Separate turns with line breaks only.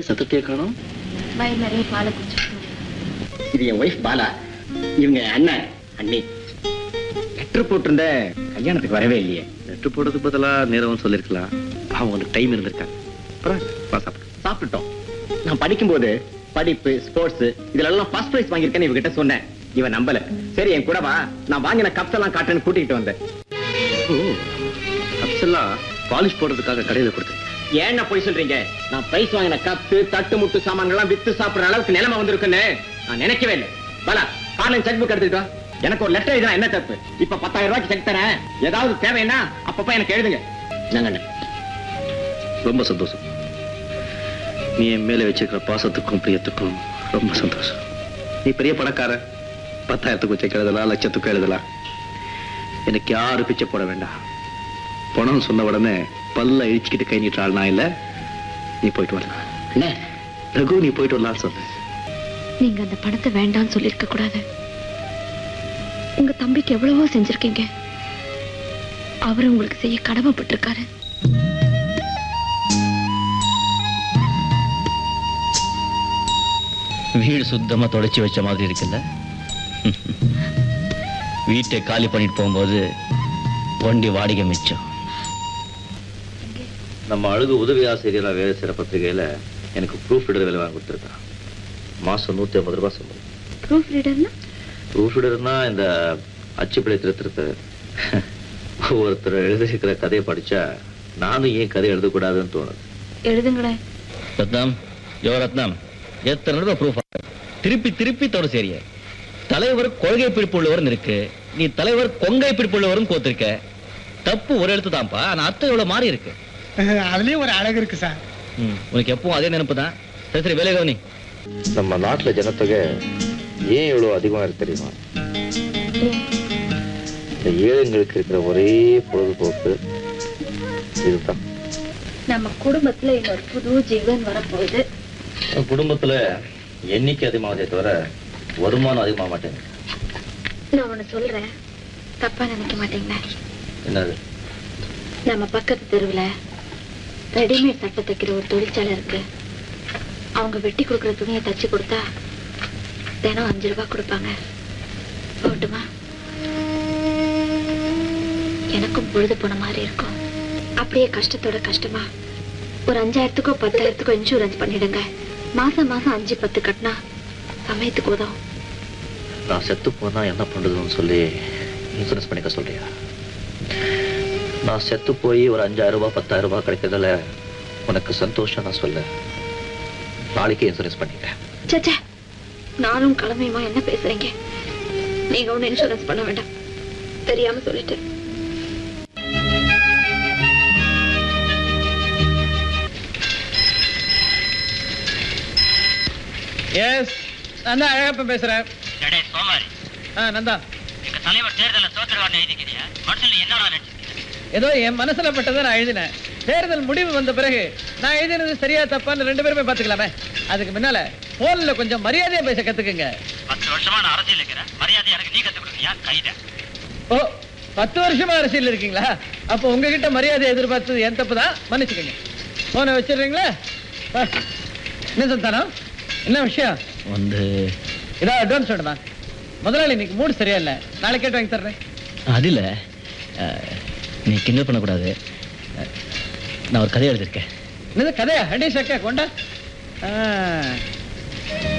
குழந்தை சத்தத்தையே காணும்
வயிறு நிறைய பாலை குடிச்சிருக்கோம்
இது என் ஒய்ஃப் பாலா இவங்க அண்ணன் அண்ணி லெட்டர் போட்டிருந்த கல்யாணத்துக்கு வரவே இல்லையே
லெட்டர் போடுறதுக்கு பதிலா நேரம் சொல்லிருக்கலாம் அவங்களுக்கு டைம் இருந்திருக்காங்க பரவாயில்ல வா சாப்பிடு
சாப்பிட்டுட்டோம் நான் படிக்கும்போது படிப்பு ஸ்போர்ட்ஸ் இதுல எல்லாம் ஃபர்ஸ்ட் பிரைஸ் வாங்கியிருக்கேன்னு இவகிட்ட சொன்னேன் இவன் நம்பல சரி என் கூட வா நான் வாங்கின கப்ஸ் எல்லாம் காட்டுன்னு கூட்டிகிட்டு வந்தேன்
ஓ கப்ஸ் எல்லாம் பாலிஷ் போடுறதுக்காக கடையில கொடுத்துருக்கேன்
ஏன்னா போய் சொல்றீங்க நான் பிரைஸ் வாங்கின கப்பு தட்டு முட்டு சாமான்கள் எல்லாம் வித்து சாப்பிடுற அளவுக்கு நிலைமை வந்திருக்குன்னு நான் நினைக்கவே இல்லை பாலா காலையில் செக் புக் எடுத்துக்கிட்டோம் எனக்கு ஒரு லெட்டர் எழுதினா என்ன தப்பு இப்ப பத்தாயிரம் ரூபாய்க்கு செக் தரேன் ஏதாவது தேவைன்னா அப்பப்ப எனக்கு எழுதுங்க என்னங்க
ரொம்ப சந்தோஷம் நீ என் மேல வச்சிருக்கிற பாசத்துக்கும் பிரியத்துக்கும் ரொம்ப சந்தோஷம் நீ பெரிய பணக்கார பத்தாயிரத்துக்கும் செக் எழுதலாம் லட்சத்துக்கும் எழுதலாம் எனக்கு யாரும் பிச்சை போட வேண்டாம் பணம் சொன்ன உடனே பல்ல இழிச்சுக்கிட்டு கை நீட்டாள் நான் இல்ல நீ போயிட்டு வரலாம்
என்ன
ரகு நீ போயிட்டு வரலாம்னு சொன்னேன்
நீங்க அந்த பணத்தை வேண்டாம்னு சொல்லிருக்க கூடாது உங்க தம்பிக்கு எவ்வளவோ செஞ்சிருக்கீங்க அவர் உங்களுக்கு செய்ய கடமைப்பட்டிருக்காரு
வீடு சுத்தமா தொடச்சி வச்ச மாதிரி இருக்குல்ல வீட்டை காலி பண்ணிட்டு போகும்போது வண்டி வாடகை மிச்சம் நம்ம அழகு உதவி ஆசிரியராக வேலை செய்கிற பத்திரிகையில் எனக்கு ப்ரூஃப் ரீடர் வேலை வாங்கி கொடுத்துருக்கான் மாதம் நூற்றி ஐம்பது ரூபாய் சம்பளம்
ப்ரூஃப் ரீடர்னா
ப்ரூஃப் ரீடர்னா இந்த அச்சுப்பிழை திருத்துறது ஒருத்தர் எழுதியிருக்கிற கதையை படிச்சா நானும் ஏன் கதை எழுதக்கூடாதுன்னு தோணுது
எழுதுங்களேன்
ரத்னம் யோ ரத்னம் எத்தனை தடவை ப்ரூஃப் திருப்பி திருப்பி தவறு சரிய தலைவர் கொள்கை பிடிப்பு உள்ளவர்னு இருக்கு நீ தலைவர் கொங்கை பிடிப்பு உள்ளவரும் கோத்திருக்க தப்பு ஒரு எழுத்து தான்ப்பா ஆனா அர்த்தம் இவ்வளவு மாறி இருக்கு
அதுலயும் ஒரு அழகு இருக்கு சார்
ம், உனக்கு எப்பவும் அதே நினைப்பு தான் சரி சரி வேலை கவனி
நம்ம நாட்டில் ஜனத்தொகை ஏன் இவ்வளோ அதிகமாக இருக்கு தெரியுமா இந்த ஏழைங்களுக்கு இருக்கிற ஒரே பொழுதுபோக்கு இதுதான்
நம்ம குடும்பத்துல இன்னொரு புது ஜீவன் வரப்போகுது
குடும்பத்துல எண்ணிக்கை அதிகமாகதே தவிர வருமானம் அதிகமாக மாட்டேங்குது
நான் ஒண்ணு சொல்றேன் தப்பா நினைக்க மாட்டீங்களா
என்னது
நம்ம பக்கத்து தெருவுல ரெடிமேட் சட்டை தைக்கிற ஒரு தொழிற்சாலை இருக்கு அவங்க வெட்டி கொடுக்குற துணியை தச்சு கொடுத்தா தினம் அஞ்சு ரூபாய் கொடுப்பாங்க போட்டுமா எனக்கும் பொழுது போன மாதிரி இருக்கும் அப்படியே கஷ்டத்தோட கஷ்டமா ஒரு அஞ்சாயிரத்துக்கோ பத்தாயிரத்துக்கோ இன்சூரன்ஸ் பண்ணிடுங்க மாசம் மாசம் அஞ்சு பத்து கட்டினா சமயத்துக்கு உதவும்
நான் செத்து போனா என்ன பண்றதுன்னு சொல்லி இன்சூரன்ஸ் பண்ணிக்க சொல்றியா நான் செத்து போய் ஒரு அஞ்சாயிரம் ரூபாய் பத்தாயிரம் ரூபாய் கிடைக்கிறதுல உனக்கு சந்தோஷம் நான் சொல்ல நாளைக்கே இன்சூரன்ஸ் பண்ணிக்கிறேன்
சச்சா நானும் கிளம்பியுமா என்ன பேசுறீங்க நீங்க ஒண்ணு இன்சூரன்ஸ் பண்ண வேண்டாம் தெரியாம சொல்லிட்டு
எஸ் நான் தான் அழகப்பன் பேசுறேன்
டேய் சோமாரி
ஆ நந்தா
எங்க தலைவர் தேர்தல தோத்துருவான்னு எழுதிக்கிறியா மனசுல என்னடா நினைச்சிருக்கீங்க
ஏதோ என் மனசுல பட்டதை நான் எழுதினேன் தேர்தல் முடிவு வந்த பிறகு நான் எழுதினது சரியா தப்பான்னு ரெண்டு பேருமே பாத்துக்கலாமே அதுக்கு முன்னால போன்ல கொஞ்சம் மரியாதையா பேச கத்துக்குங்க
பத்து வருஷமா நான் அரசியல் இருக்கிறேன் மரியாதை எனக்கு நீ கத்து கொடுக்குறியா கைத
ஓ பத்து வருஷமா அரசியல் இருக்கீங்களா அப்போ உங்ககிட்ட மரியாதை எதிர்பார்த்தது என் தப்பு தான் மன்னிச்சுக்கோங்க போனை வச்சிடுறீங்களா ஆ. என்ன சந்தானம் என்ன விஷயம்
வந்து
இதா அட்வான்ஸ் வேணுமா முதலாளி இன்னைக்கு மூடு சரியா இல்ல நாளைக்கு கேட்டு வாங்கி தர்றேன்
அது இல்ல அஹ், நீ கிண்டல் பண்ணக்கூடாது அஹ், நான் ஒரு கதை எழுதியிருக்கேன்
என்னது கதையா ஹண்டே சக்கா கொண்டா ஆ.